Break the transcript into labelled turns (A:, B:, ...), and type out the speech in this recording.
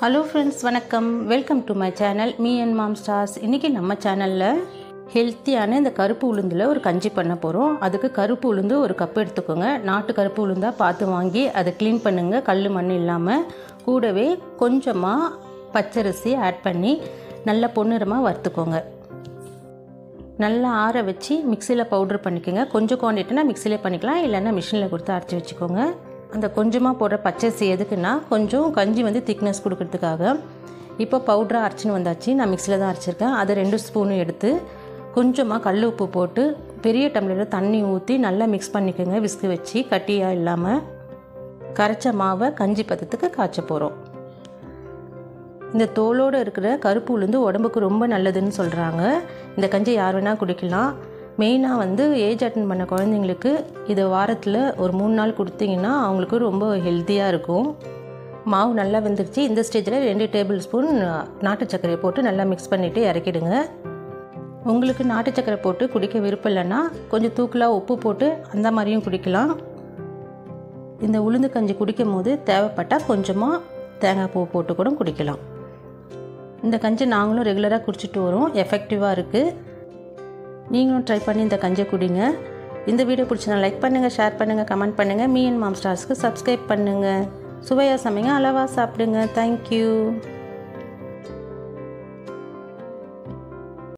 A: hello friends வணக்கம் welcome to my channel me and mom stars இன்றைக்கி நம்ம சேனலில் ஹெல்த்தியான இந்த கருப்பு உளுந்தில் ஒரு கஞ்சி பண்ண போகிறோம் அதுக்கு கருப்பு உளுந்து ஒரு கப் எடுத்துக்கோங்க நாட்டு கருப்பு உளுந்தாக பார்த்து வாங்கி அதை க்ளீன் பண்ணுங்கள் கல் மண் இல்லாமல் கூடவே கொஞ்சமாக பச்சரிசி ஆட் பண்ணி நல்ல பொன்னிறமாக வறுத்துக்கோங்க நல்லா ஆற வச்சு மிக்சியில் பவுட்ரு பண்ணிக்கோங்க கொஞ்சம் குவான்டிட்டினா மிக்சிலே பண்ணிக்கலாம் இல்லைன்னா மிஷினில் கொடுத்து அரைச்சி வச்சுக்கோங்க அந்த கொஞ்சமாக போடுற பச்சரிசி எதுக்குன்னா கொஞ்சம் கஞ்சி வந்து திக்னஸ் கொடுக்கறதுக்காக இப்போ பவுட்ராக அரைச்சின்னு வந்தாச்சு நான் மிக்சியில் தான் அரைச்சிருக்கேன் அதை ரெண்டு ஸ்பூனும் எடுத்து கொஞ்சமாக கல் உப்பு போட்டு பெரிய டம்ளரில் தண்ணி ஊற்றி நல்லா மிக்ஸ் பண்ணிக்கோங்க விஸ்கு வச்சு கட்டியாக இல்லாமல் கரைச்ச மாவை கஞ்சி பதத்துக்கு காய்ச்ச போகிறோம் இந்த தோலோடு இருக்கிற கருப்பு உளுந்து உடம்புக்கு ரொம்ப நல்லதுன்னு சொல்கிறாங்க இந்த கஞ்சி யார் வேணால் குடிக்கலாம் மெயினாக வந்து ஏஜ் அட்டன் பண்ண குழந்தைங்களுக்கு இதை வாரத்தில் ஒரு மூணு நாள் கொடுத்தீங்கன்னா அவங்களுக்கு ரொம்ப ஹெல்த்தியாக இருக்கும் மாவு நல்லா வெந்துருச்சு இந்த ஸ்டேஜில் ரெண்டு டேபிள் ஸ்பூன் நாட்டு சர்க்கரையை போட்டு நல்லா மிக்ஸ் பண்ணிவிட்டு இறக்கிடுங்க உங்களுக்கு நாட்டு சர்க்கரை போட்டு குடிக்க விருப்பம் இல்லைன்னா கொஞ்சம் தூக்கலாக உப்பு போட்டு அந்த மாதிரியும் குடிக்கலாம் இந்த உளுந்து கஞ்சி குடிக்கும் போது தேவைப்பட்டால் கொஞ்சமாக தேங்காய் பூ போட்டு கூட குடிக்கலாம் இந்த கஞ்சி நாங்களும் ரெகுலராக குடிச்சிட்டு வரோம் எஃபெக்டிவாக இருக்குது நீங்களும் ட்ரை பண்ணி இந்த கஞ்சி குடிங்க இந்த வீடியோ பிடிச்சினா லைக் பண்ணுங்கள் ஷேர் பண்ணுங்கள் கமெண்ட் பண்ணுங்கள் மீ அண்ட் மாம் ஸ்டார்ஸ்க்கு சப்ஸ்கிரைப் பண்ணுங்கள் சுவையாக சமைங்க அளவாக சாப்பிடுங்க தேங்க்யூ